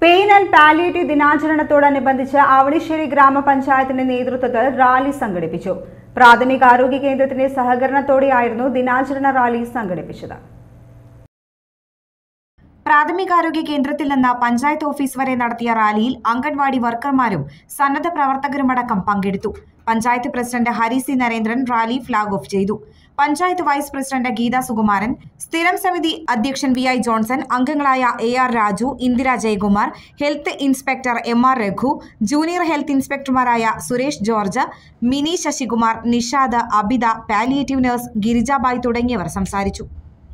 pain and palliative ദിനാചരണത്തോടനുബന്ധിച്ച് ആവണിശ്ശേരി ഗ്രാമപഞ്ചായത്തിന്റെ നേതൃത്വത്തിൽ റാലി സംഘടിപ്പിച്ചു പ്രാഥമികാരോഗ്യ കേന്ദ്രത്തിന്റെ സഹകരണത്തോടെയായിരുന്നു ദിനാചരണ റാലി സംഘടിപ്പിച്ചത് പ്രാഥമികാരോഗ്യ കേന്ദ്രത്തിൽ നിന്ന് പഞ്ചായത്ത് ഓഫീസ് വരെ നടത്തിയ റാലിയിൽ അംഗൻവാടി വർക്കർമാരും സന്നദ്ധ പ്രവർത്തകരുമടക്കം പങ്കെടുത്തു panchayat president Hari C Narendran rally flag off ചെയ്തു പഞ്ചായത്ത് വൈസ് പ്രസിഡന്റ് ഗീത സുകുമാരൻ സ്ഥിരം സമിതി അധ്യക്ഷൻ വി ഐ ജോൺസൺ അംഗങ്ങളായ A R Raju Indira Jayakumar health inspector M R Raghu junior health ഇൻസ്പെക്ടർമാരായ Suresh George Mini Sasikumar Nishad Abitha palliative nurse Girijabai തുടങ്ങിയവർ സംസാരിച്ചു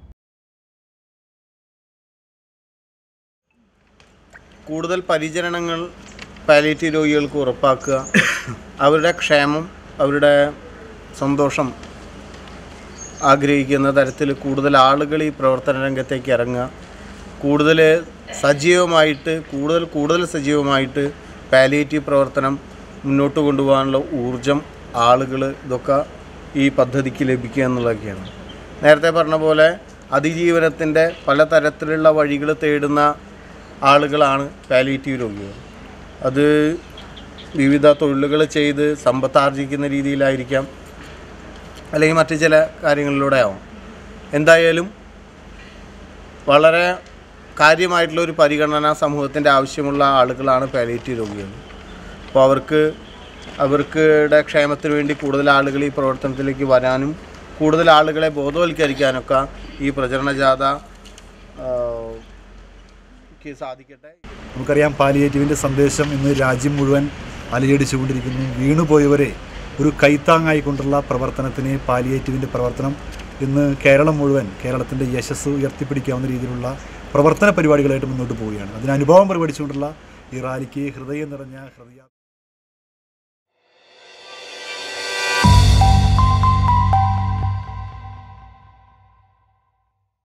കൂടുതൽ പരിചരണങ്ങൾ പാലിയേറ്റീവ് രോഗികൾക്ക് ഉറപ്പാക്കുക അവരുടെ ക്ഷേമം അവരുടെ സന്തോഷം ആഗ്രഹിക്കുന്ന തരത്തിൽ കൂടുതൽ ആളുകൾ ഈ പ്രവർത്തന രംഗത്തേക്ക് ഇറങ്ങുക കൂടുതൽ സജീവമായിട്ട് കൂടുതൽ കൂടുതൽ സജീവമായിട്ട് പാലിയേറ്റീവ് പ്രവർത്തനം മുന്നോട്ട് കൊണ്ടുപോകാനുള്ള ഊർജം ആളുകൾ ഇതൊക്കെ ഈ പദ്ധതിക്ക് ലഭിക്കുക എന്നുള്ളതൊക്കെയാണ് നേരത്തെ പറഞ്ഞ പോലെ അതിജീവനത്തിൻ്റെ പലതരത്തിലുള്ള വഴികൾ തേടുന്ന ആളുകളാണ് പാലിയേറ്റീവ് രോഗികൾ അത് വിവിധ തൊഴിലുകൾ ചെയ്ത് സമ്പത്താർജിക്കുന്ന രീതിയിലായിരിക്കാം അല്ലെങ്കിൽ മറ്റു ചില കാര്യങ്ങളിലൂടെ ആവും എന്തായാലും വളരെ കാര്യമായിട്ടുള്ള ഒരു പരിഗണന സമൂഹത്തിൻ്റെ ആവശ്യമുള്ള ആളുകളാണ് പാലിയേറ്റീവ് രോഗികൾ അപ്പോൾ അവർക്ക് അവർക്കുടെ ക്ഷേമത്തിന് വേണ്ടി കൂടുതൽ ആളുകൾ ഈ പ്രവർത്തനത്തിലേക്ക് വരാനും കൂടുതൽ ആളുകളെ ബോധവൽക്കരിക്കാനൊക്കെ ഈ പ്രചരണ ജാഥ ആ, ക്ക് സാധിക്കട്ടെ നമുക്കറിയാം പാലിയേറ്റീവിൻ്റെ സന്ദേശം ഇന്ന് രാജ്യം മുഴുവൻ അലയടിച്ചുകൊണ്ടിരിക്കുന്നു വീണുപോയവരെ ഒരു കൈത്താങ്ങായിക്കൊണ്ടുള്ള പ്രവർത്തനത്തിന് പാലിയേറ്റീവിൻ്റെ പ്രവർത്തനം ഇന്ന് കേരളം മുഴുവൻ കേരളത്തിൻ്റെ യശസ് ഉയർത്തിപ്പിടിക്കാവുന്ന രീതിയിലുള്ള പ്രവർത്തന പരിപാടികളായിട്ട് മുന്നോട്ട് പോവുകയാണ് അതിന് അനുഭവം പ്രകടിച്ചുകൊണ്ടുള്ള ഈ റാലിക്ക് ഹൃദയം നിറഞ്ഞ ഹൃദയ